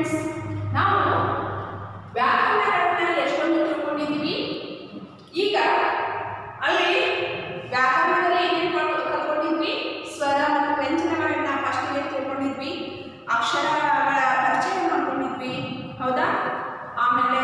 Students ನಾವು ವ್ಯಾಕರಣಗಳನ್ನ ಎಷ್ಟೊಂದು ತಿಳ್ಕೊಂಡಿದ್ದೀವಿ ಈಗ ಅಲ್ಲಿ ವ್ಯಾಕರಣದಲ್ಲಿ ಏನೇನು ಕಲ್- ಕಲ್ತ್ಕೊಂಡಿದ್ವಿ ಸ್ವರ ಮತ್ತು ವ್ಯಂಜನಗಳನ್ನ ಫಸ್ಟಿಗೆ ತಿಳ್ಕೊಂಡಿದ್ವಿ ಅಕ್ಷರಗಳ ಪರಿಚಯ ಮಾಡ್ಕೊಂಡಿದ್ವಿ ಹೌದಾ ಆಮೇಲೆ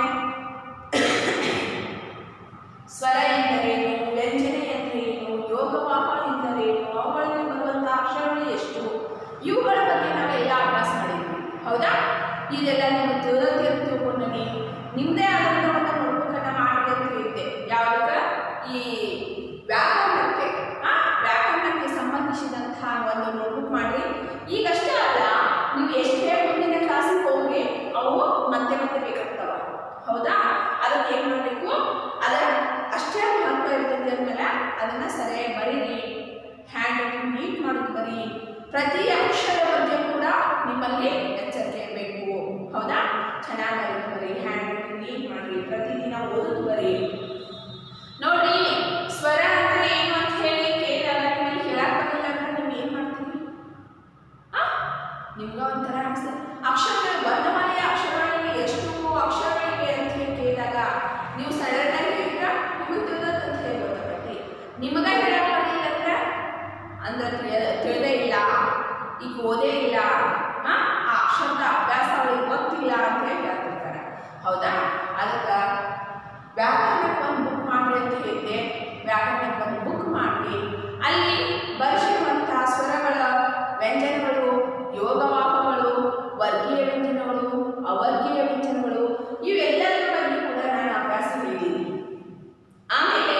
ಸ್ವರ ಎಂದರೇನು ವ್ಯಂಜನೆ ಎಂದರೇನು ಯೋಗವಾಹ ಎಂದರೇನು ಅವುಗಳಲ್ಲಿ ಬರುವಂತಹ ಅಕ್ಷರಗಳು ಎಷ್ಟು ಇವುಗಳ ಬಗ್ಗೆ ನಾವೆಲ್ಲ ಅಭ್ಯಾಸ ಮಾಡಿದ್ವಿ ಹೌದಾ ಇದೆಲ್ಲ ನೀವು ತಿಳ್ದು ತಿಳ್ಕೊಂಡಿ ನಿಮ್ಮದೇ ಆದಂಥ ಒಂದು ನೋಟ್ಬುಕ್ಕನ್ನು ಮಾಡಬೇಕು ಇದ್ದೆ ಯಾವುದಕ್ಕೆ ಈ ವ್ಯಾಕರಣಕ್ಕೆ ಆ ವ್ಯಾಕರಣಕ್ಕೆ ಸಂಬಂಧಿಸಿದಂತಹ ಒಂದು ನೋಟ್ಬುಕ್ ಮಾಡಿ ಈಗಷ್ಟೇ ಅಲ್ಲ ನೀವು ಎಷ್ಟೇ ಮುಂದಿನ ಕ್ಲಾಸಿಗೆ ಹೋಗಿ ಅವು ಮತ್ತೆ ಮತ್ತೆ ಬೇಕಾಗ್ತವ ಹೌದಾ ಅದಕ್ಕೆ ಏನು ಮಾಡಬೇಕು ಅದ ಅಷ್ಟೇ ಮಹತ್ವ ಇರ್ತದೆ ಅಂದಮೇಲೆ ಅದನ್ನ ಸರಿಯಾಗಿ ಬರೀರಿ ಹ್ಯಾಂಡ್ ರೈಟಿಂಗ್ ನೀಟ್ ಮಾಡೋದು ಬರೀ ಪ್ರತಿ ಅಕ್ಷರ ಬಗ್ಗೆ ಕೂಡ ನಿಮ್ಮಲ್ಲಿ ಎಚ್ಚರಿಕೆ ಇರಬೇಕು ಹೌದಾ ಚೆನ್ನಾಗಿ ಬರೀತು ಬರೀ ಹ್ಯಾಂಡ್ ರೈಟಿಂಗ್ ನೀಟ್ ಮಾಡಿ ಪ್ರತಿದಿನ ಓದೋದು ಬರೀ ನೋಡಿ ಸ್ವರ ಅಂದ್ರೆ ಏನು ಅಂತ ಹೇಳಿ ಕೇಳಿದಾಗ ನಿಮ್ಮಲ್ಲಿ ಹೇಳಕ್ ಬರಲಿಲ್ಲ ಅಂದ್ರೆ ನೀವು ಏನು ಮಾಡ್ತೀರಿ ಆ? ನಿಮ್ಗ ಒಂಥರ ಅನಿಸ್ತದೆ ಅಕ್ಷರಗಳು ವರ್ಣಮಾಲೆಯ ಅಕ್ಷರಗಳಲ್ಲಿ ಎಷ್ಟು ಅಕ್ಷರಗಳಿವೆ ಅಂತ ಹೇಳಿ ಕೇಳಿದಾಗ ನೀವು ಸಡನ್ ಆಗಿ ಹೇಳಿದ್ರ ನಿಮಗೆ ತಿಳಿದದ್ದು ಅಂತ ಹೇಳಿ ಗೊತ್ತಾಗತ್ತೆ ನಿಮಗ ಹೇಳಕ್ ಬರಲಿಲ್ಲ ಅಂದ್ರೆ ಅಂದ್ರೆ ತಿಳಿ- ತಿಳಿದೇ ಇಲ್ಲ ಈಗ ಓದೇ ಇಲ್ಲ ಆ ಆ ಅಕ್ಷರದ ಅಭ್ಯಾಸ ಅವಳಿಗೆ ಗೊತ್ತಿಲ್ಲ ಅಂತ ಹೇಳಿ ಹೇಳ್ತಿರ್ತಾರೆ ಹೌದಾ ಅದಕ್ಕೆ ವ್ಯಾಕರಣಕ್ಕೆ ಒಂದು ಬುಕ್ ಮಾಡ್ರಿ ಅಂತ ಹೇಳಿದ್ದೆ ವ್ಯಾಕರಣಕ್ಕೆ ಒಂದು ಬುಕ್ ಮಾಡಿ ಅಲ್ಲಿ ಬರೆಸಿರುವಂತಹ ಸ್ವರಗಳ ವ್ಯಂಜನಗಳು ಯೋಗವಾಹಗಳು ವರ್ಗೀಯ ವ್ಯಂಜನಗಳು ಅವರ್ಗೀಯ ವ್ಯಂಜನಗಳು ಇವೆಲ್ಲದರ ಬಗ್ಗೆ ಕೂಡ ನಾನು ಅಭ್ಯಾಸ ಮಾಡಿದ್ದೀನಿ ಆಮೇಲೆ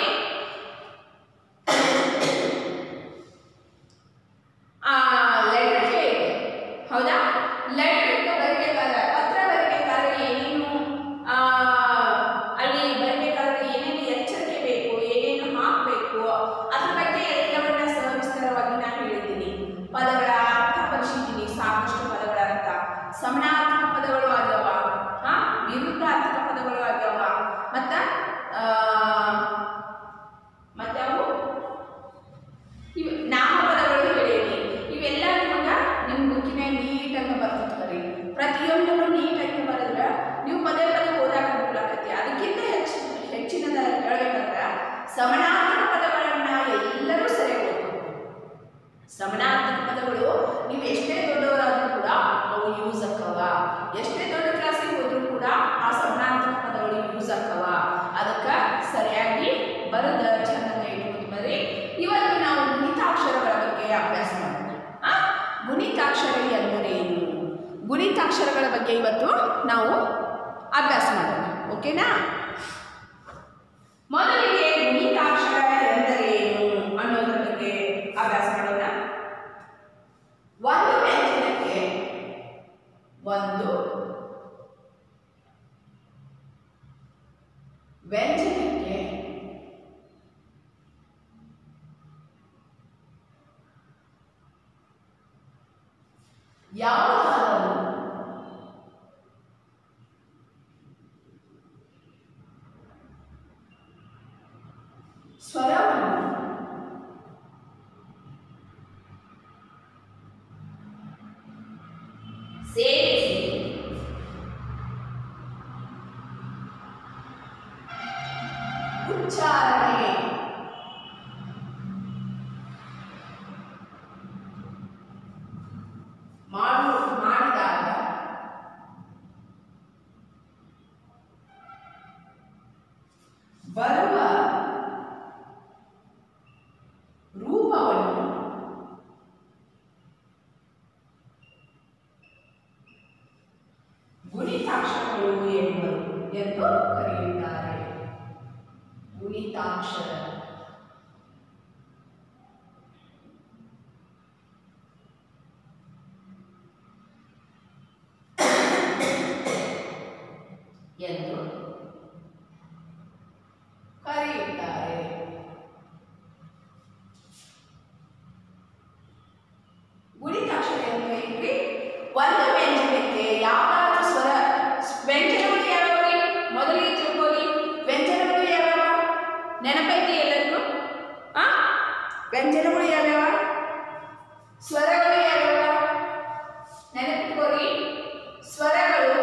ಆ ಲೆಟರ್ ಹೇಳಿದೆ ಹೌದಾ ಲೆಟರ್ ಬರೀಬೇಕಾದ್ರೆ ಪತ್ರ ಬರೀಬೇಕಾದ್ರೆ ಏನೇನು ಆ, ಅಲ್ಲಿ ಬರೀಬೇಕಾದ್ರೆ ಏನೇನು ಎಚ್ಚರಿಕೆ ಬೇಕು ಏನೇನು ಹಾಕಬೇಕು ಅದ್ರ ಬಗ್ಗೆ ಎಲ್ಲವನ್ನ ಸವಿಸ್ತಾರವಾಗಿ ನಾನು ಹೇಳಿದ್ದೀನಿ ಪದಗಳ ಅರ್ಥ ಪರಿಶೀಲಿನಿ ಸಾಕಷ್ಟು ಪದಗಳ ಅರ್ಥ ಸಮಾನಾರ್ಥಕ ಪದಗಳು ಆಗ್ಯಾವ ಹಾ ವಿರುದ್ಧಾರ್ಥಕ ಪದಗಳು ಆಗ್ಯಾವ ಮತ್ತ ಆ, ಮತ್ತವು ಇವ್ ನಾಮಪದಗಳು ಹೇಳೀನಿ ಇವೆಲ್ಲ ನಿಮಗ ನಿಮ್ಮ ಬುಕ್ಕಿನ ನೀಟಾಗಿ ಬರ್ತಿರ್ತಾರೆ ಪ್ರತಿಯೊಂದನ್ನು ನೀಟಾಗಿ ಬರೆದ್ರೆ ನೀವು ಪದೇ ಪದೇ ಓದಾಕ ಅನುಕೂಲಾಕತಿ ಅದಕ್ಕಿಂತ ಹೆಚ್ಚು ಹೆಚ್ಚಿನದ ಹೇಳ್ಬೇಕಂದ್ರೆ ಸಮಾನಾರ್ಥಕ ಪದಗಳನ್ನ ಎಲ್ಲರೂ ಸರಿಯಾಗಿ ಓದಬೇಕು ಸಮಾನಾರ್ಥಕ ಪದಗಳು ನೀವು ಎಷ್ಟೇ ದೊಡ್ಡವರಾದ್ರೂ ಕೂಡ ಅವು ಯೂಸ್ ಆಕ್ಕವ ಎಷ್ಟೇ ದೊಡ್ಡ ಕ್ಲಾಸಿಗೆ ಹೋದ್ರೂ ಕೂಡ ಆ ಸಮಾನಾರ್ಥಕ ಪದಗಳು ಯೂಸ್ ಆಕ್ಕವ ಅದಕ್ಕೆ ಸರಿಯಾಗಿ ಬರದ ಚೆನ್ನಾಗಿ ಇಟ್ಕೊಂಡು ಬರ್ರಿ ಇವತ್ತು ನಾವು ಗುಣಿತಾಕ್ಷರಗಳ ಬಗ್ಗೆ ಅಭ್ಯಾಸ ಮಾಡೋಣ ಆ ಗುಣಿತಾಕ್ಷರ ಎಂದರೇನು ಗುಣಿತಾಕ್ಷರಗಳ ಬಗ್ಗೆ ಇವತ್ತು ನಾವು ಅಭ್ಯಾಸ ಮಾಡೋಣ ಓಕೆನಾ ಮೊದಲಿಗೆ ಗುಣಿತಾಕ್ಷರ ಎಂದರೇನು ಅನ್ನೋದ್ರ ಬಗ್ಗೆ ಅಭ್ಯಾಸ ಮಾಡೋಣ ಒಂದು ವ್ಯಂಜನಕ್ಕೆ ಒಂದು ವ್ಯಂಜನಕ್ಕೆ ಯಾವುದಾದರೂ ಸ್ವರವನ್ನು ಸೇರಿಸಿ ಉಚ್ಚಾರಣೆ ಮಾಡು ಮಾಡಿದಾಗ ಬರುವ ರೂಪವನ್ನು ಗುಣಿತಾಕ್ಷರಗಳು ಎಂಬರು ಎಂದು ಕರೆಯುತ್ತಾರೆ ಗುಣಿತಾಕ್ಷರ ಎಂದು ಕರೆಯುತ್ತಾರೆ ಗುಣಿತಾಕ್ಷರ ಎಂದು ಏನ್ರಿ ಒಂದು ವ್ಯಂಜನಕ್ಕೆ ಯಾವ್ದಾದ್ರು ಸ್ವರ ವ್ಯಂಜನಗಳು ಯಾವ್ಯಾವ್ರಿ ಮೊದಲಿಗೆ ತಿಳ್ಕೊಳ್ಳಿ ವ್ಯಂಜನಗಳು ಯಾವ್ಯಾವ ನೆನಪೈತಿ ಎಲ್ಲರಿಗೂ ಆ ವ್ಯಂಜನಗಳು ಯಾವ್ಯಾವ ಸ್ವರಗಳು ಯಾವ್ಯಾವ ನೆನಪಿಟ್ಕೋರಿ ಸ್ವರಗಳು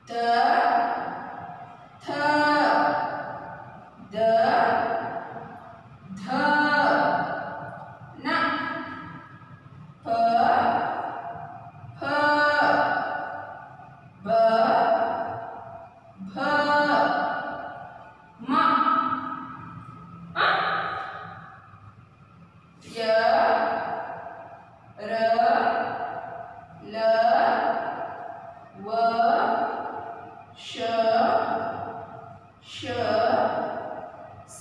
ತ ಥ ದ ಧ ನ ಪ ಫ ಬ ಭ ಮ ಅ ಯ ರ ಲ ವ ಶ ಶ ಸ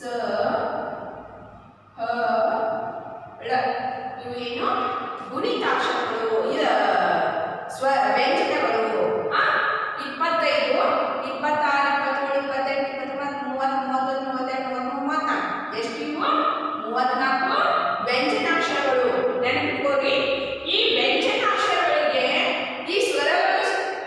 ಹ ಳ ಇವು ಏನು ಗುಣಿತಾಕ್ಷರಗಳು ಇದ ಸ್ವ ವ್ಯಂಜನಗಳು ಆ ಇಪ್ಪತ್ತೈದು ಇಪ್ಪತ್ತಾರು ಇಪ್ಪತ್ತೇಳು ಇಪ್ಪತ್ತೆಂಟು ಇಪ್ಪತ್ತೊಂಬತ್ತು ಮೂವತ್ತು ಮೂವತ್ತೊಂದು ಮೂವತ್ತೆರಡು ಮೂವತ್ಮೂರು ಮೂವತ್ನಾಲ್ಕು ಎಷ್ಟು ಇವು ಮೂವತ್ನಾಲ್ಕು ವ್ಯಂಜನಾಕ್ಷರಗಳು ನೆನಪಿಟ್ಕೋರಿ ಈ ವ್ಯಂಜನಾಕ್ಷರಗಳಿಗೆ ಈ ಸ್ವರಗಳು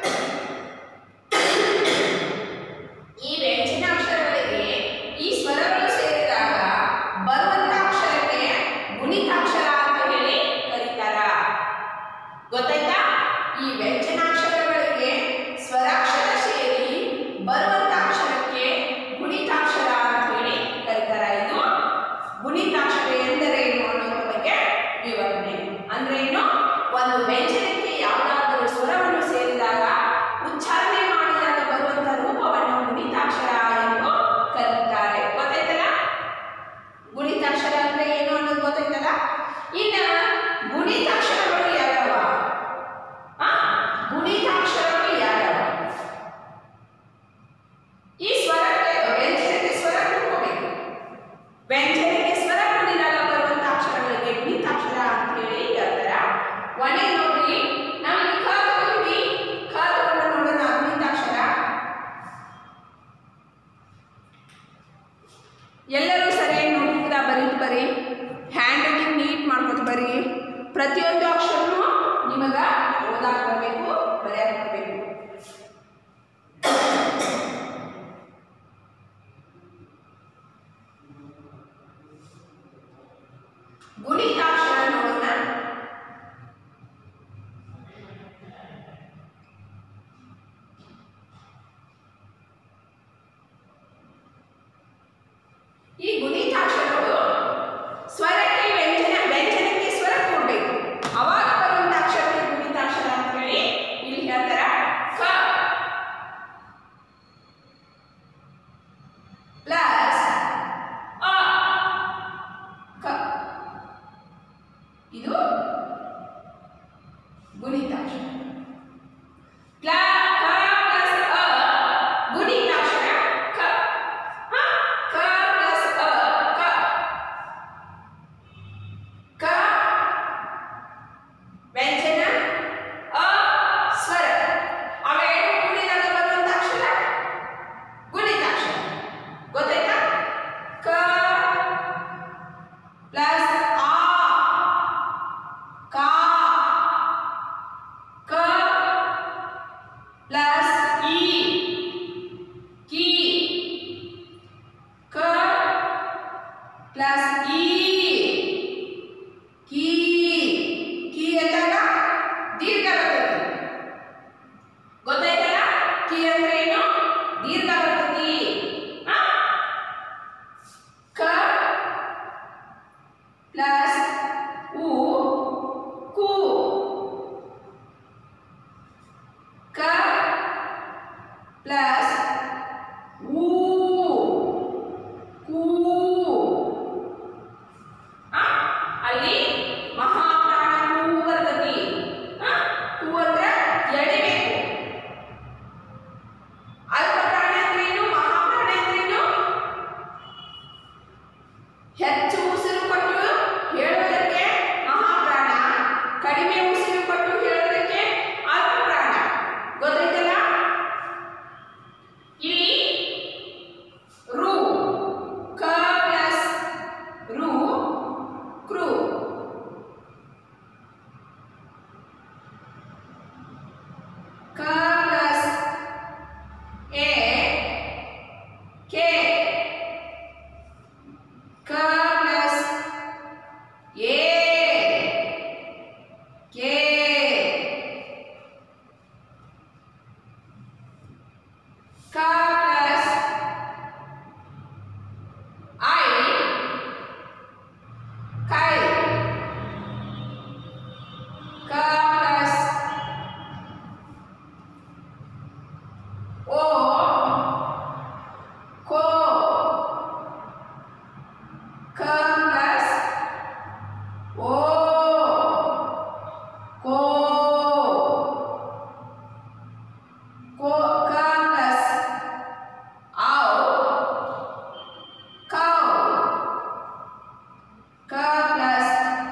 ಈ ವ್ಯಂಜನಾಕ್ಷರಗಳಿಗೆ ಈ ಸ್ವರಗಳು ಸೇರಿದಾಗ ಬರುವಂತ ಅಕ್ಷರಕ್ಕೆ ಗುಣಿತಾಕ್ಷರ ಅಂತ ಹೇಳಿ ಕರೀತಾರ ಗೊತ್ತಾಯ್ತಾ ಈ ವ್ಯಂಜನಾಕ್ಷರಗಳಿಗೆ ಸ್ವರಾಕ್ಷರ ಸೇರಿ ಬರುವಂತ ಅಕ್ಷರಕ್ಕೆ ಗುಣಿತಾಕ್ಷರ ಅಂತ ಹೇಳಿ ಕರೀತಾರ ಇದು ಗುಣಿತಾಕ್ಷರ ಎಂದರೇನು ಅನ್ನೋದ್ರ ಬಗ್ಗೆ ವಿವರಣೆ ಅಂದ್ರೆ ಏನು ಒಂದು ವ್ಯಂಜನಕ್ಕೆ ಯಾವುದಾದರೂ ಸ್ವರವನ್ನು ಸೇರಿದಾಗ ಉಚ್ಚಾರಣೆ ಮಾಡಿದಾಗ ಬರುವಂತ ರೂಪವನ್ನು ಗುಣಿತಾಕ್ಷರ ಎಂದು ಕರೀತಾರೆ ಗೊತ್ತಾಯ್ತಲ್ಲ ಗುಣಿತಾಕ್ಷರ ಅಂದ್ರೆ ಏನು ಅನ್ನೋದು ಗೊತ್ತಾಯ್ತಲ್ಲ ಇನ್ನ ಗುಣಿತಾಕ್ಷರಗಳು ಯಾವ್ಯಾವ ಆ ಗುಣಿತಾಕ್ಷರಗಳು ಯಾವ್ಯಾವ ಈ ಸ್ವರಕ್ಕೆ ವ್ಯಂಜನಕ್ಕೆ ಸ್ವರ ಕೊಡ್ಕೋಬೇಕು ವ್ಯಂಜನಕ್ಕೆ ಸ್ವರ ಕೂಡಿದಾಗ ಬರುವಂತ ಅಕ್ಷರಗಳಿಗೆ ಗುಣಿತಾಕ್ಷರ ಅಂತ ಹೇಳಿ ಹೇಳ್ತಾರ ಒಣೆ ನೋಡ್ರಿ ನಾವು ಇಲ್ಲಿ ಕ ತಗೊಂಡ್ವಿ ಕ ತಗೊಂಡು ನೋಡೋಣ ಗುಣಿತಾಕ್ಷರ ಎಲ್ಲರೂ ಸರಿಯಾಗಿ ನೋಡ್ತಿದ್ದೀರಾ ಬರೀತ್ ಬರೀ ಹ್ಯಾಂಡ್ ರೈಟಿಂಗ್ ನೀಟ್ ಮಾಡ್ಕೊತ ಬರೀ ಪ್ರತಿಯೊಂದು ಅಕ್ಷರನೂ ನಿಮಗ ಓದಾಕ್ ಬರಬೇಕು ಬರೆಯಕ್ ಬರಬೇಕು ಗುಣಿತಾಕ್ಷರ ನೋಡೋಣ ಈ ಗುಣಿತಾಕ್ಷರಗಳು ಸ್ವರಕ್ಕೆ ವ್ಯಂಜನ ವ್ಯಂಜನಕ್ಕೆ ಸ್ವರ ಕೊಡಬೇಕು ಅವಾಗ ಬರುವಂತ ಅಕ್ಷರಕ್ಕೆ ಗುಣಿತಾಕ್ಷರ ಅಂತ ಹೇಳಿ ಇಲ್ಲಿ ಹೇಳ್ತಾರ ಕ ಪ್ಲಸ್ ಅ ಕ ಇದು ಗುಣಿತಾಕ್ಷರ ಕ್ಲ ಕ ಪ್ಲಸ್ ಅ ಗುಣಿತಾಕ್ಷರ ಕ ಹ? ಕ ಪ್ಲಸ್ ಅ ಕ ಕ ವ್ಯಂಜನ ಅ ಸ್ವರ ಅವೆರಡು ಕೂಡಿದಾಗ ಬರುವಂತ ಅಕ್ಷರ ಗುಣಿತಾಕ್ಷರ ಗೊತ್ತಾಯ್ತಾ ಕ ಪ್ಲಸ್ ಆ ಕಾ ಕ ಪ್ಲಸ್ ಇ ಕಿ ಕ ಪ್ಲಸ್ ಇ ಕಿ ಕಿ ಎಂದಾಗ ದೀರ್ಘ ಬರ್ತದೆ ಗೊತ್ತಾಯ್ತಲ್ಲ ಕಿ ಅಂದ್ರೆ ಏನು ದೀರ್ಘ ಬರ್ತತಿ ಆ? ಕ ಪ್ಲಸ್ ಉ ಕು ಕ ಪ್ಲಸ್ ಊ ಕು ಆ? ಅಲ್ಲಿ ಮಹಾಪ್ರಾಣ ಹೂ ಬರ್ತತಿ ಆ? ಹೂ ಅಂದ್ರೆ ಎಳಿಬೇಕು ಅಲ್ಪ ಪ್ರಾಣ ಅಂದ್ರೇನು ಮಹಾಪ್ರಾಣ ಅಂದ್ರೇನು ಹೆಚ್ಚು ಉಸಿರು ಕೊಟ್ಟು ಹೇಳುವುದಕ್ಕೆ ಮಹಾಪ್ರಾಣ ಕಡಿಮೆ ಉಸಿರು ಕೊಟ್ಟು ಹೇಳುವುದಕ್ಕೆ ಅಲ್ಪ ಪ್ರಾಣ ಗೊತ್ತಾಯ್ತಲ್ಲ ಕ ಪ್ಲಸ್ ಐ ಕೈ ಕ ಪ್ಲಸ್ ಓ ಕೋ ಕ ಪ್ಲಸ್ ಓ ಕೋ ಕೋ ಕ ಪ್ಲಸ್ ಔ ಕೌ ಕ ಪ್ಲಸ್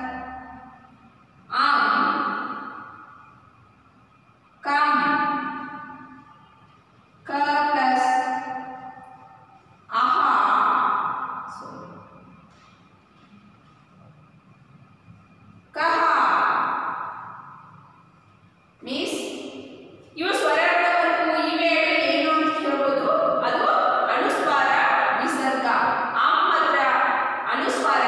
ಆಮ್ ಕಮ್ ಕ ಪ್ಲಸ್ ಅಹ ಕಹ ಮೀನ್ಸ್ ಇವು ಸ್ವರಗಳು ಇವೆ ಏನು ಅಂತ ಹೇಳ್ಬೋದು ಅದು ಅನುಸ್ವಾರ ವಿಸರ್ಗ ಆ ಮಾತ್ರ ಅನುಸ್ವಾರ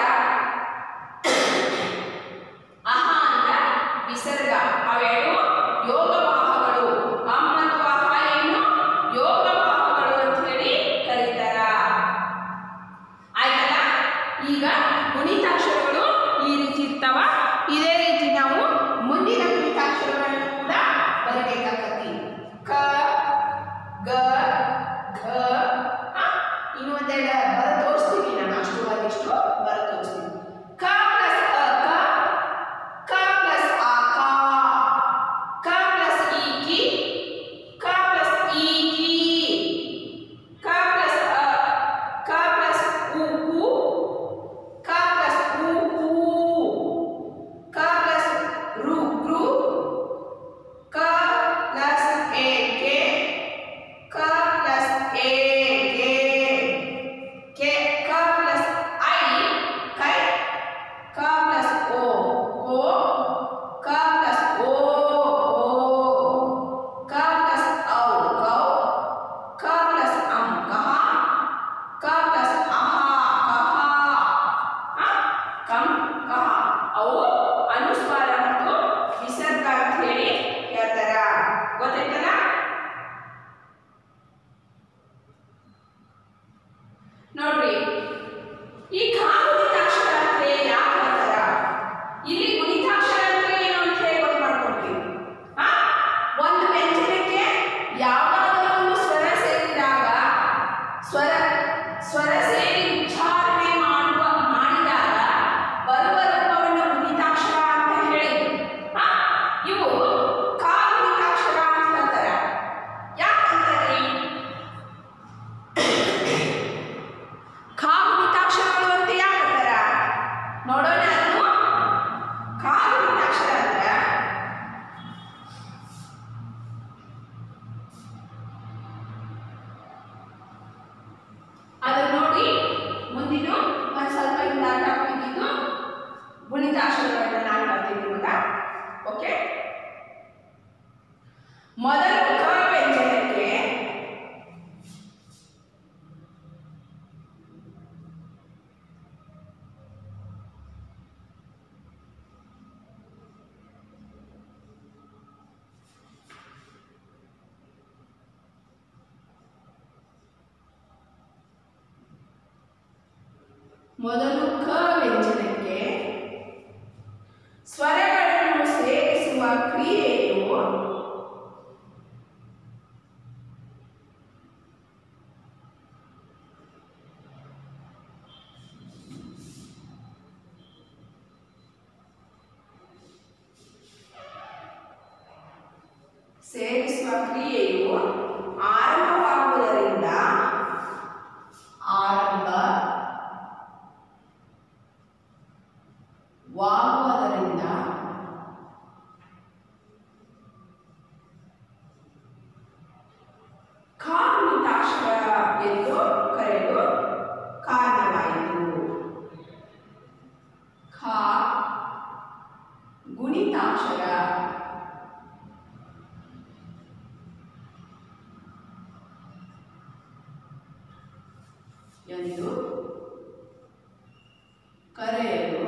ಅಹ ಅಂತ ವಿಸರ್ಗ ಅವೆರಡು ಯೋಗ ವಾಹಗಳು ಅಂ ಮತ್ತು ಅಹ ಏನು ಯೋಗ ವಾಹಗಳು ಅಂತ ಹೇಳಿ ಕರೀತಾರ ಆಯ್ತಲ್ಲ ಈಗ ಗುಣಿತಾಕ್ಷರಗಳು ಈ ರೀತಿ ಇರ್ತಾವ ಇದೇ ರೀತಿ ನಾವು ಮುಂದಿನ ಗುಣಿತಾಕ್ಷರಗಳನ್ನು ಕೂಡ ಬರಬೇಕಾಗತ್ತಿ ಕ ಗ ಘ ಆ, ಇನ್ನು ಒಂದೆರಡು ಬರ ತೋರಿಸ್ತೀನಿ ನಾನು ಅಷ್ಟು ಒಂದಿಷ್ಟು ಬರ ತೋರಿಸ್ತೀನಿ ಕ ಪ್ಲಸ್ ಅ ಕ ಕ ಪ್ಲಸ್ ಆ ಕ ಕ ಪ್ಲಸ್ ಈ ಕಿ ಕ ಪ್ಲಸ್ ಈ ಕಿ ಕ ಪ್ಲಸ್ ಅ ಕ ಪ್ಲಸ್ ಉ ಕು ಕ ಪ್ಲಸ್ ಉ ಕು ಕ ಪ್ಲಸ್ ರು ರು ಕ ಪ್ಲಸ್ ಎ ಕೆ ಕ ಪ್ಲಸ್ ಎ ಕೆ ಕೆ ಕ ಪ್ಲಸ್ ಐ ಕೈ ಕ ಪ್ಲಸ್ ಓ ಓ ಕ ಪ್ಲಸ್ ಓ ಓ ಕ ಪ್ಲಸ್ ಔ ಕೌ ಕ ಪ್ಲಸ್ ಅಂ ಕಹ ಕ ಪ್ಲಸ್ ಅಹ ಕಹ ಆ, ಕಂ ಕಹ ಅವು ಅನುಸ್ವಾರ ಮತ್ತು ವಿಸರ್ಗ ಅಂತ ಹೇಳಿ ಹೇಳ್ತಾರ ಗೊತ್ತಾಯ್ತಲ್ಲ ನೋಡ್ರಿ ಈ ಖಾ ಗುಣಿತಾಕ್ಷರ ಅಂದ್ರೆ ಯಾಕೆ ಹೇಳ್ತಾರ ಇಲ್ಲಿ ಗುಣಿತಾಕ್ಷರ ಅಂದ್ರೆ ಏನು ಅಂತ ಹೇಳಿ ಗೊತ್ತು ಮಾಡ್ಕೊಳ್ತೀವಿ ಆ ಒಂದು ವ್ಯಂಜನಕ್ಕೆ ಯಾವುದಾದರೂ ಒಂದು ಸ್ವರ ಸೇರಿದಾಗ ಸ್ವರ ಸ್ವರ ಸೇರಿ ಉಚ್ಚಾರಣೆ ಮಾಡುವ ಮಾಡಿದಾಗ ಬರುವ ರೂಪವನ್ನು ಗುಣಿತಾಕ್ಷರ ಅಂತ ಹೇಳಿದ್ರು ಆ, ಇವು ಕಾ ಗುಣಿತಾಕ್ಷರ ಅಂತ ಹೇಳ್ತಾರೆ ಯಾಕಂತಾರೆ ಖಾ ಗುಣಿತಾಕ್ಷರಗಳು ಅಂತ ಯಾಕೆ ಹೇಳ್ತಾರ ನೋಡೋಣ ಅದನ್ನು ಖಾ ಗುಣಿತಾಕ್ಷರ ಅಂದ್ರೆ ಅದನ್ನ ನೋಡಿ ಮುಂದಿನ ಒಂದು ಸ್ವಲ್ಪ ಇಂದಾಟ ಇದ್ದಿದ್ದು ಗುಣಿತಾಕ್ಷರಗಳನ್ನ ನಾನು ಹೇಳ್ತೀನಿ ಇವಾಗ ಓಕೆ ಮೊದಲು ಕ ವ್ಯಂಜನಕ್ಕೆ ಮೊದಲು ಕ ವ್ಯಂಜನಕ್ಕೆ ಸ್ವರಗಳನ್ನು ಸೇರಿಸುವ ಕ್ರಿಯೆಯು ಸೇರಿಸುವ ಕ್ರಿಯೆಯು ಆರಂಭವಾಗುವುದರಿಂದ ಆರಂಭ ವಾಗುವುದರಿಂದ ಕಾಗುಣಿತಾಕ್ಷರ ಎಂದು ಕರೆಯಲು ಕಾರಣವಾಯಿತು ಖ ಗುಣಿತಾಕ್ಷರ ಎಂದು ಕರೆಯಲು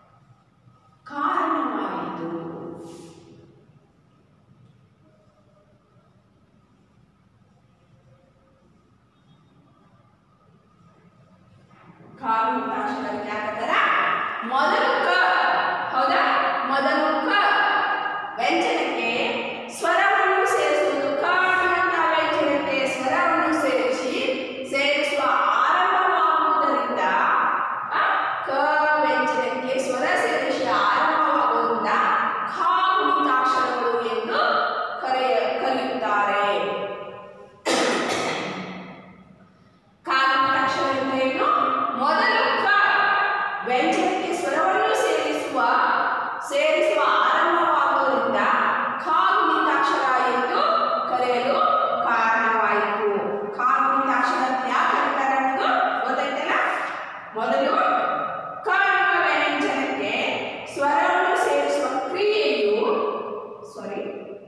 ಕಾರಣವಾಯಿತು ಖ ಗುಣಿತಾಕ್ಷರಕ್ಕೆ ಯಾಕಂದ್ರೆ ಮೊದಲು ಕ ಹೌದಾ ಮೊದಲು ಕ ವ್ಯಂಜನಕ್ಕೆ ಸ್ವರವನ್ನು ಸೇರಿಸುವುದು ಕ ಅನ್ನುವಂಥ ವ್ಯಂಜನಕ್ಕೆ ಸ್ವರವನ್ನು ಸೇರಿಸಿ ಸೇರಿಸುವ ಆರಂಭವಾಗುವುದರಿಂದ ಆ, ಕ ವ್ಯಂಜನಕ್ಕೆ ಸ್ವರ ಸೇರಿಸಿ ಆರಂಭವಾಗುವುದರಿಂದ ಖ ಗುಣಿತಾಕ್ಷರಗಳು ಎಂದು ಕರೆಯ ಕರೆಯುತ್ತಾರೆ ಕಾಗುಣಿತಾಕ್ಷರ ಎಂದರೇನು ಮೊದಲು ಕ ವ್ಯಂಜನಕ್ಕೆ ಸ್ವರವನ್ನು ಸೇರಿಸುವ ಸೇರಿಸುವ ಆರಂಭವಾಗುವುದರಿಂದ ಖಾಗುಣಿತಾಕ್ಷರ ಎಂದು ಕರೆಯಲು ಕಾರಣವಾಯಿತು ಖಾಗುಣಿತಾಕ್ಷರ ಅಂತ ಯಾಕೆ ಕರೀತಾರೆ ಅನ್ನೋದು ಗೊತ್ತಾಯ್ತಲ್ಲ ಮೊದಲು ಕ ಅನ್ನುವ ವ್ಯಂಜನಕ್ಕೆ ಸ್ವರವನ್ನು ಸೇರಿಸುವ ಕ್ರಿಯೆಯು ಸಾರಿ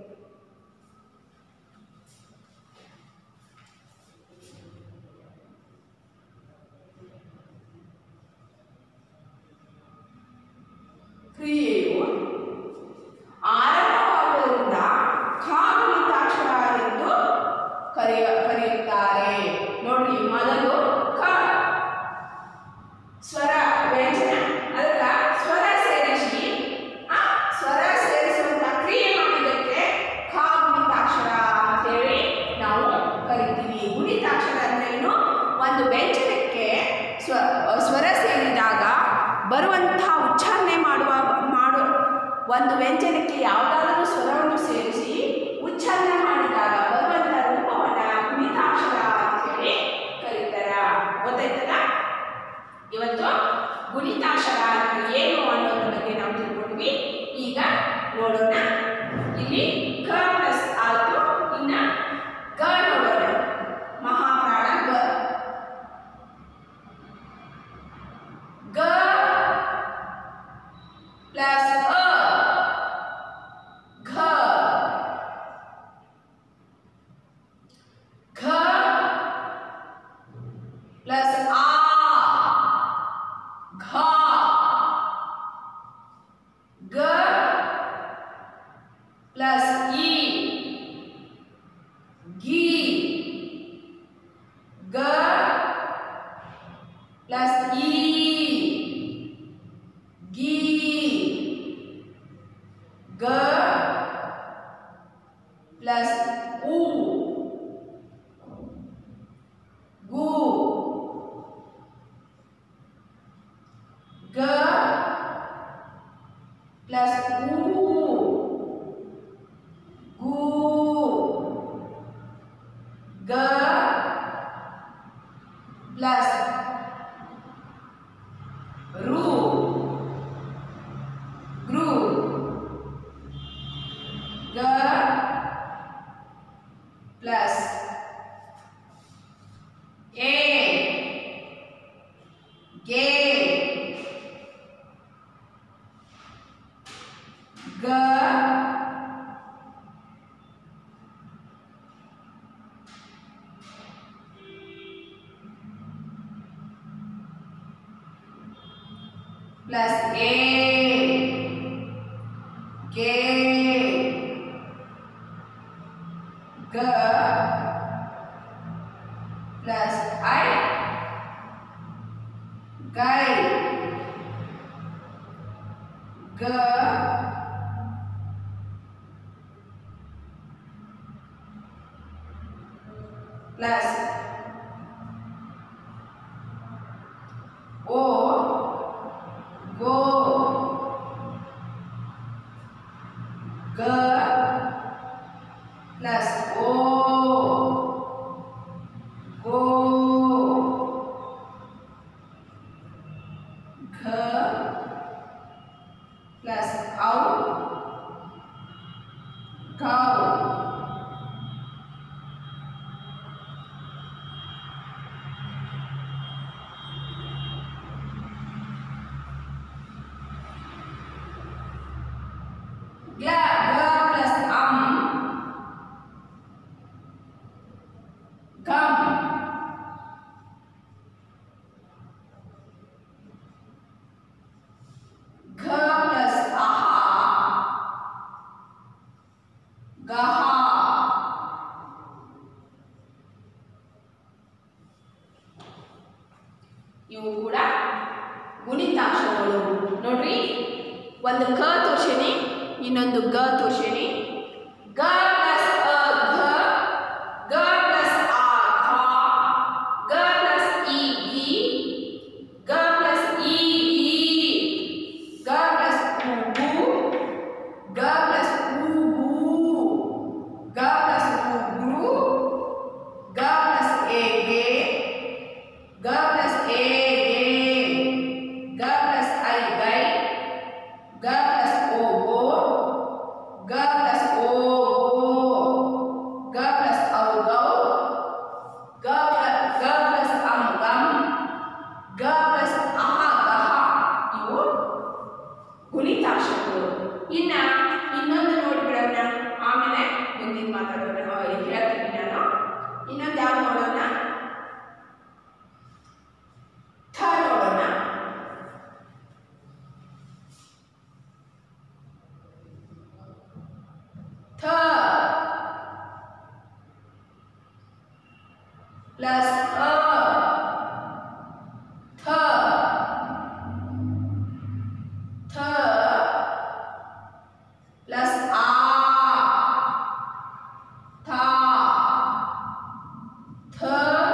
ಕ್ರಿಯೆಯು ಆರಂಭವಾಗುವುದರಿಂದ ಖಾಗುಣಿತಾಕ್ಷರ ಎಂದು ಕರೆಯ ಕರೆಯುತ್ತಾರೆ ನೋಡಿ ಮೊದಲು ಕ ಸ್ವರ ವ್ಯಂಜನ ಅದಕ್ಕೆ ಸ್ವರ ಸೇರಿಸಿ ಆ ಸ್ವರ ಸೇರಿಸುವಂತ ಕ್ರಿಯೆ ಮಾಡಿದ್ದಕ್ಕೆ ಖ ಗುಣಿತಾಕ್ಷರ ಅಂತ ಹೇಳಿ ನಾವು ಕರಿತೀವಿ ಗುಣಿತಾಕ್ಷರ ಅಂದ್ರೇನು ಒಂದು ವ್ಯಂಜನಕ್ಕೆ ಸ್ವ ಸ್ವರ ಸೇರಿದಾಗ ಬರುವಂತಹ ಉಚ್ಚಾರಣೆ ಮಾಡುವ ಮಾಡು ಒಂದು ವ್ಯಂಜನಕ್ಕೆ ಯಾವುದಾದರೂ ಸ್ವರವನ್ನು ಸೇರಿಸಿ ಉಚ್ಚಾರಣೆ ಮಾಡಿದಾಗ ಬರುವಂತಹ ರೂಪವನ್ನ ಗುಣಿತಾಕ್ಷರ ಅಂತ ಹೇಳಿ ಕರೀತಾರ ಗೊತ್ತಾಯ್ತಲ್ಲ ಇವತ್ತು ಗುಣಿತಾಕ್ಷರ ಅಂದ್ರೆ ಏನು ಅನ್ನೋದ್ರ ಬಗ್ಗೆ ನಾವು ತಿಳ್ಕೊಂಡ್ವಿ ಈಗ ನೋಡೋಣ ಇಲ್ಲಿ ಕ ಪ್ಲಸ್ ಆಯ್ತು ಇನ್ನ ಗ ನೋಡೋಣ ಮಹಾಪ್ರಾಣ ಗ ಗ ಪ್ಲಸ್ ಅ ಘ ಘ ಪ್ಲಸ್ ಆ घा ग प्लस ई गी ग प्लस ई गी ग प्लस ऊ गु ग प्लस ऊ गु ग प्लस रू ग्रू ग प्लस ए गे ग प्लस ए गे ग प्लस आई गई ग प्लस ओ गो ग प्लस ओ गो घ प्लस औ गौ ग्ल ग प्लस अम गम घ प्लस आहा गहा ಇವು ಕೂಡ ಒಂದು ಕ ತೋರ್ಸೀನಿ ಇನ್ನೊಂದು ಗ ತೋರ್ಸೀನಿ ಗ ಪ್ಲಸ್ ಅ ಘ ಗ ಪ್ಲಸ್ ಆ ಘ ಗ ಪ್ಲಸ್ ಇ ಈ ಗ ಪ್ಲಸ್ ಇ ಈ ಗ ಪ್ಲಸ್ ಉ ಗು ಗ ಪ್ಲಸ್ ಉ ಗು ಗ ಪ್ಲಸ್ ಉ ಗು ಗ ಪ್ಲಸ್ ಎ ಗೆ ಗ ಪ್ಲಸ್ ಎ ಗೆ ಗ ಪ್ಲಸ್ ಐ ಗೈ ಗ ಪ್ಲಸ್ ಓ ಗೋ ಗ ಪ್ಲಸ್ ಓ ಗೋ ಗ ಪ್ಲಸ್ ಔ ಗೌ ಗ ಪ್ಲಸ್ ಗ ಪ್ಲಸ್ ಅಂ ಗಂ ಗ ಪ್ಲಸ್ ಅಹ ಗಹ ಇವು ಗುಣಿತಾಕ್ಷರಗಳು ಇನ್ನ ಇನ್ನೊಂದು ನೋಡ್ಬಿಡೋಣ ಆಮೇಲೆ ಮುಂದಿನ ಮಾತಾಡೋಣ ಅಹ್, ಹೇಳ್ತೀನಿ ನಾನು ಇನ್ನೊಂದು ಯಾವ್ದು ನೋಡೋಣ ಥ ನೋಡೋಣ ಥ ಪ್ಲಸ್ ಅ ಥ ಥ ಪ್ಲಸ್ ಆ ಥ ಥ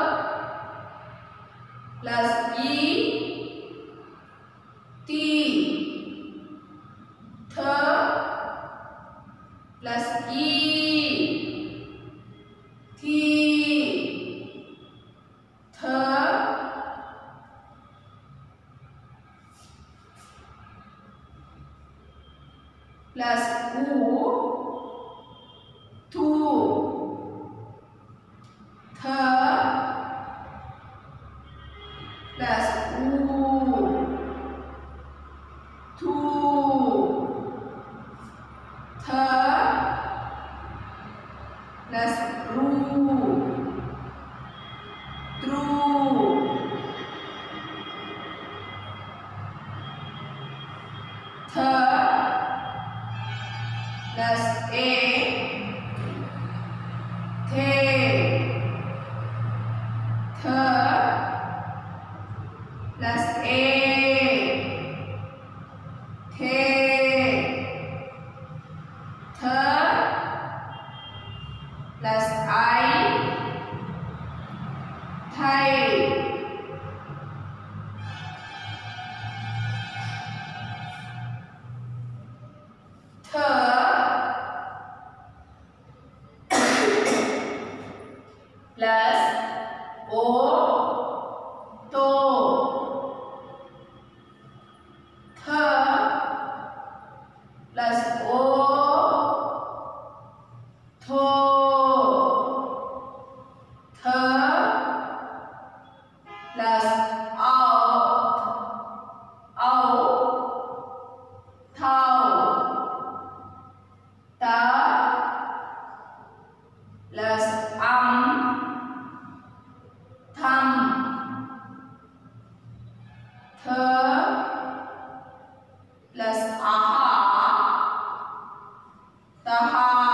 ಪ್ಲಸ್ ಇ ತಿ ಥ ಪ್ಲಸ್ ಇ ತಿ ಥ ಪ್ಲಸ್ ಉ ತು ಥ ಪ್ಲಸ್ ಉ ತು ಥ ಪ್ಲಸ್ ರು ತ್ರು ಥ ಪ್ಲಸ್ ಎ ಥೇ ಥ ಪ್ಲಸ್ ಎ ಥೇ ಥ ಪ್ಲಸ್ ಐ ಥೈ ಥ ಪ್ಲಸ್ ಓ ತೋ ಥ ಪ್ಲಸ್ ಓ ಥೋ ಥ ಪ್ಲಸ್ ಔ ಔ ಥೌ ತ ಪ್ಲಸ್ ಅಂ ಥಂ ಥ ಪ್ಲಸ್ ಅಹ ತಹ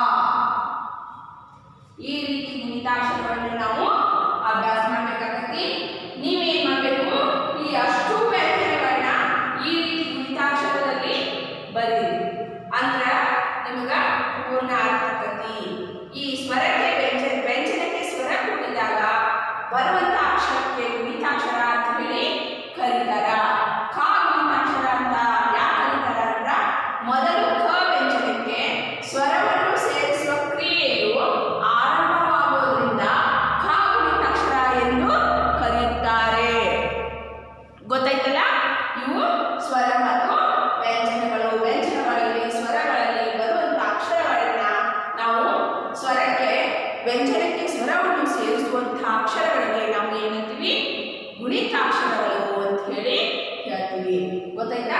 ಈ ರೀತಿ ಗುಣಿತಾಕ್ಷರಗಳನ್ನು ನಾವು ಅಭ್ಯಾಸ ಮಾಡಬೇಕಾಗತ್ತೆ ನೀವೇನ್ ಮಾಡಬೇಕು ಈ ಅಷ್ಟು ವ್ಯಂಜನಗಳನ್ನ ಈ ರೀತಿ ಗುಣಿತಾಕ್ಷರದಲ್ಲಿ ಬರೀರಿ ಅಂದ್ರ ನಿಮಗ ಪೂರ್ಣ ಅರ್ಥ ಆಕತಿ ಈ ಸ್ವರಕ್ಕೆ ವ್ಯಂಜನ ವ್ಯಂಜನಕ್ಕೆ ಸ್ವರ ಕೂಡಿದಾಗ ಬರುವಂತ ಅಕ್ಷರಕ್ಕೆ ಗುಣಿತಾಕ್ಷರ ಅಂತ ಹೇಳಿ ಕರೀತಾರ ಖ ಗುಣಿತಾಕ್ಷರ ಅಂತ ಯಾಕೆ ಕರೀತಾರ ಅಂದ್ರ ಮೊದಲು ಖ ವ್ಯಂಜನಕ್ಕೆ ಸ್ವರವನ್ನು ಸೇರಿಸುವ ಕ್ರಿಯೆಯು ಆರಂಭವಾಗುವುದರಿಂದ ಖ ಗುಣಿತಾಕ್ಷರ ಎಂದು ಕರೆಯುತ್ತಾರೆ ಗೊತ್ತಾಯ್ತಲ್ಲ ಇವು ಸ್ವರ ಮತ್ತು ವ್ಯಂಜನಗಳು ವ್ಯಂಜನಗಳಲ್ಲಿ ಸ್ವರಗಳಲ್ಲಿ ಬರುವಂತ ಅಕ್ಷರಗಳನ್ನ ನಾವು ಸ್ವರಕ್ಕೆ ವ್ಯಂಜನಕ್ಕೆ ಸ್ವರವನ್ನು ಸೇರಿಸುವಂತಹ ಅಕ್ಷರಗಳಿಗೆ ನಾವು ಏನಂತೀವಿ ಗುಣಿತಾಕ್ಷರಗಳು ಅಂತ ಹೇಳಿ ಹೇಳ್ತೀವಿ ಗೊತ್ತಾಯ್ತಾ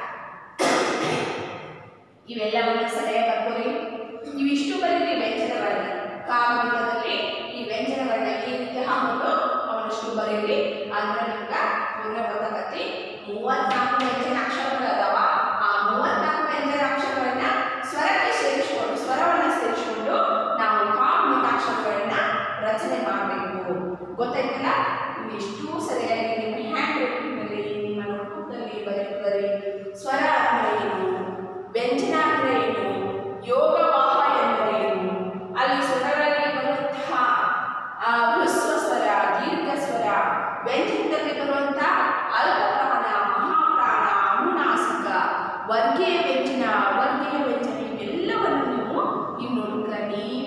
ಇವೆಲ್ಲವನ್ನ ಸರಿಯಾಗಿ ಬರ್ಕೋರಿ ಇವಿಷ್ಟು ಬರೀರಿ ವ್ಯಂಜನಗಳನ್ನ ಕಾಗುಣಿತದಲ್ಲಿ ಈ ವ್ಯಂಜನಗಳನ್ನ ಈ ರೀತಿ ಹಾಕೊಂಡು ಅವನಷ್ಟು ಬರೀರಿ ಅಂದ್ರೆ ನಿಮ್ಗ ಪೂರ್ಣ ಗೊತ್ತಾಗತ್ತಿ ಮೂವತ್ನಾಲ್ಕು ವ್ಯಂಜನ ಅಕ್ಷರಗಳು ಅದಾವ ಆ ಮೂವತ್ನಾಲ್ಕು ವ್ಯಂಜನ ಅಕ್ಷರಗಳನ್ನ ಸ್ವರಕ್ಕೆ ಸೇರಿಸಿಕೊಂಡು ಸ್ವರವನ್ನ ಸೇರಿಸಿಕೊಂಡು ನಾವು ಕಾಗುಣಿತ ಅಕ್ಷರಗಳನ್ನ ರಚನೆ ಮಾಡಬೇಕು ಗೊತ್ತಾಯ್ತಲ್ಲ ಇವಿಷ್ಟು ಸರಿಯಾಗಿ ನಿಮ್ಮ ಹ್ಯಾಂಡ್ ರೈಟಿಂಗ್ನಲ್ಲಿ ನಿಮ್ಮ ನೋಟ್ಬುಕ್ನಲ್ಲಿ ಬರೀ ಬರೀ ಸ್ವರ ಅಂದ್ರೆ ಏನು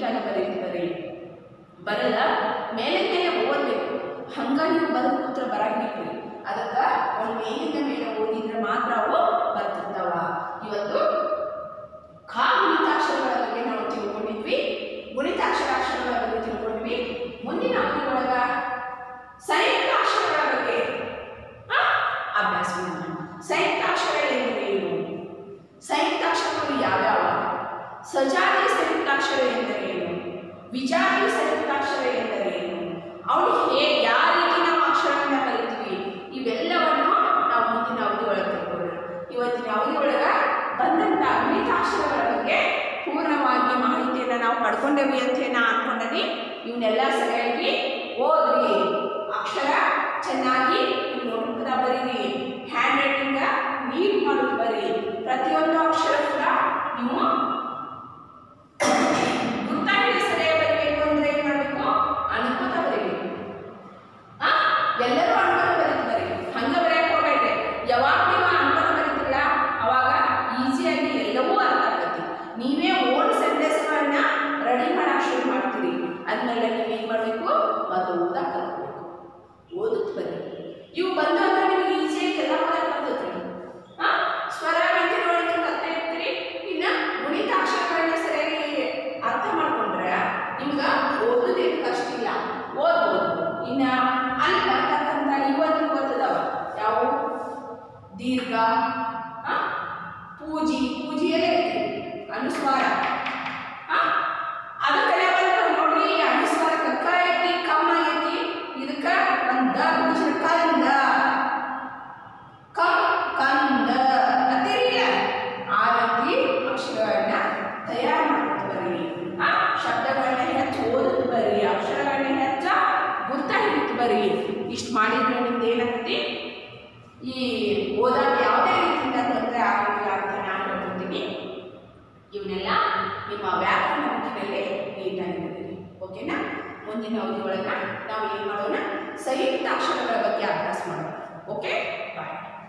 ನೀಟಾಗಿ ಬರೀತು ಬರೀ ಬರಲ್ಲ ಮೇಲೆ ಮೇಲೆ ಓದಬೇಕು ಹಂಗ ನೀವು ಬರೆದು ಕೂತ್ರ ಬರಂಗಿಲ್ಲ ಅದಕ್ಕೆ ಅವ್ನು ಮೇಲಿಂದ ಮೇಲೆ ಓದಿದ್ರೆ ಮಾತ್ರ ಅವು ಬರ್ತಿರ್ತಾವ ಇವತ್ತು ಖಾ ಗುಣಿತಾಕ್ಷರಗಳ ಬಗ್ಗೆ ನಾವು ತಿಳ್ಕೊಂಡಿದ್ವಿ ಗುಣಿತಾಕ್ಷರಾಕ್ಷರಗಳ ಬಗ್ಗೆ ತಿಳ್ಕೊಂಡ್ವಿ ಮುಂದಿನ ಅವಧಿಯೊಳಗ ಸಂಯುಕ್ತ ಅಕ್ಷರಗಳ ಬಗ್ಗೆ ಆ, ಅಭ್ಯಾಸ ಮಾಡೋಣ ಸಂಯುಕ್ತ ಅಕ್ಷರ ಎಂದರೇನು ಸಂಯುಕ್ತಾಕ್ಷರಗಳು ಯಾವ್ಯಾವ ಸಜಾತಿ ಸಂಯುಕ್ತಾಕ್ಷರ ಎಂದರೇನು ವಿಜಾತಿ ಸಂಯುಕ್ತಾಕ್ಷರ ಎಂದರೇನು ಅವನು ಹೇಗೆ ಯಾವ ರೀತಿ ನಾವು ಅಕ್ಷರವನ್ನು ಕಲಿತೀವಿ ಇವೆಲ್ಲವನ್ನು ನಾವು ಮುಂದಿನ ಅವಧಿ ಒಳಗೆ ತಿಳ್ಕೊಳ್ಳೋಣ ಇವತ್ತಿನ ಅವಧಿ ಒಳಗೆ ಬಂದಂಥ ಅಕ್ಷರಗಳ ಬಗ್ಗೆ ಪೂರ್ಣವಾಗಿ ಮಾಹಿತಿಯನ್ನು ನಾವು ಪಡ್ಕೊಂಡೇವಿ ಅಂತ ಹೇಳಿ ನಾ ಅನ್ಕೊಂಡೀನಿ ಇವನ್ನೆಲ್ಲ ಸರಿಯಾಗಿ ಓದ್ರಿ ಅಕ್ಷರ ಚೆನ್ನಾಗಿ ನೋಡ್ತಾ ಬರೀರಿ ಹ್ಯಾಂಡ್ ರೈಟಿಂಗ್ ನೀಟ್ ಮಾಡೋದು ಬರೀ ಪ್ರತಿಯೊಂದು ಅಕ್ಷರ ಕೂಡ ನೀವು ಗುರ್ತಾಗಿ ಸರಿಯಾಗಿ ಬರೀಬೇಕು ಅಂದ್ರೆ ಏನು ಮಾಡಬೇಕು ಅನುಕೂತ ಬರೀಬೇಕು ಆ ಎಲ್ಲರೂ ಅನುಕೂಲ ಬರೀತಾರೆ ಹಂಗ ಬರೆಯಕ್ಕೆ ಹೋಗ್ಬೇಡ್ರಿ ಯಾವಾಗ ನೀವು ಅನುಕೂಲ ಬರೀತಿಲ್ಲ ಅವಾಗ ಈಸಿಯಾಗಿ ಎಲ್ಲವೂ ಅರ್ಥ ಆಗ್ತೈತಿ ನೀವೇ ಓನ್ ಸೆಂಟೆನ್ಸ್ಗಳನ್ನ ರೆಡಿ ಮಾಡಕ್ಕೆ ಶುರು ಮಾಡ್ತೀರಿ ಅದ್ಮೇಲೆ ನೀವು ಏನು ಮಾಡಬೇಕು ಮತ್ತು ಓದಕ್ಕೆ ಕಲ್ತ್ಬೇಕು ಓದುತ್ತ ಬರೀ ಇವು ಬಂದಾಗ ನಿಮಗೆ ಈಸಿಯಾಗಿ ಎಲ್ಲ ಓದಕ್ಕೆ ಬರ್ತೈತಿ ಆ ಸ್ವರ ವ್ಯಂಜನಗಳನ್ನ ಕಲ್ತಾ ಇರ್ತೀರಿ ಇನ್ನು ಗುಣಿತ ಅಕ್ಷರಗಳನ್ನ ಸರಿಯಾಗಿ ಅರ್ಥ ಮಾಡ್ಕೊಂಡ್ರೆ ನಿಮ್ಗೆ ಓದೋದೇನು ಕಷ್ಟ ಇಲ್ಲ ಓದ್ಬೋದು ಇನ್ನು ಅಲ್ಲಿ ಬರ್ತಕ್ಕಂಥ ಇವತ್ತು ಗೊತ್ತದವ ಯಾವ ದೀರ್ಘ ಆ, ಪೂಜಿ ಪೂಜಿಯಲ್ಲೇ ಐತಿ ಅನುಸ್ವಾರ ಆ, ಅದಕ್ಕೆಲ್ಲ ಬಂದ್ರೆ ನೋಡ್ರಿ ಈ ಅನುಸ್ವಾರ ಕಕ್ಕ ಐತಿ ಕಮ್ಮ ಐತಿ ಇದಕ್ಕೆ ಒಂದ ಪೂಜೆ ಕಂದ ಕಂ ಕಂದ ಅಂತೀರಿಲ್ಲ ಆ ರೀತಿ ಅಕ್ಷರಗಳನ್ನ ತಯಾರು ಮಾಡ್ತಾ ಬರ್ರಿ ಆ ಶಬ್ದಗಳನ್ನ ಹೆಚ್ಚು ಓದುತ್ತ ಬರ್ರಿ ಅಕ್ಷರಗಳನ್ನ ಹೆಚ್ಚ ಗುರ್ತ ಹಿಡಿತು ಬರ್ರಿ ಇಷ್ಟು ಮಾಡಿದ್ರೆ ನಿಮ್ದು ಏನಾಗ್ತೈತಿ ಈ ಓದಾಕ ಯಾವುದೇ ರೀತಿಯಿಂದ ತೊಂದರೆ ಆಗೋದಿಲ್ಲ ಅಂತ ನಾನು ಹೇಳ್ಕೊತೀನಿ ಇವನ್ನೆಲ್ಲ ನಿಮ್ಮ ವ್ಯಾಕರಣ ಬುಕ್ಕಿನಲ್ಲೇ ನೀಟಾಗಿದ್ದೀರಿ ಓಕೆನಾ ಮುಂದಿನ ಅವಧಿ ಒಳಗೆ ನಾವು ಏನು ಮಾಡೋಣ ಸಂಯುಕ್ತ ಅಕ್ಷರಗಳ ಬಗ್ಗೆ ಅಭ್ಯಾಸ ಮಾಡೋಣ ಓಕೆ ಬಾಯ್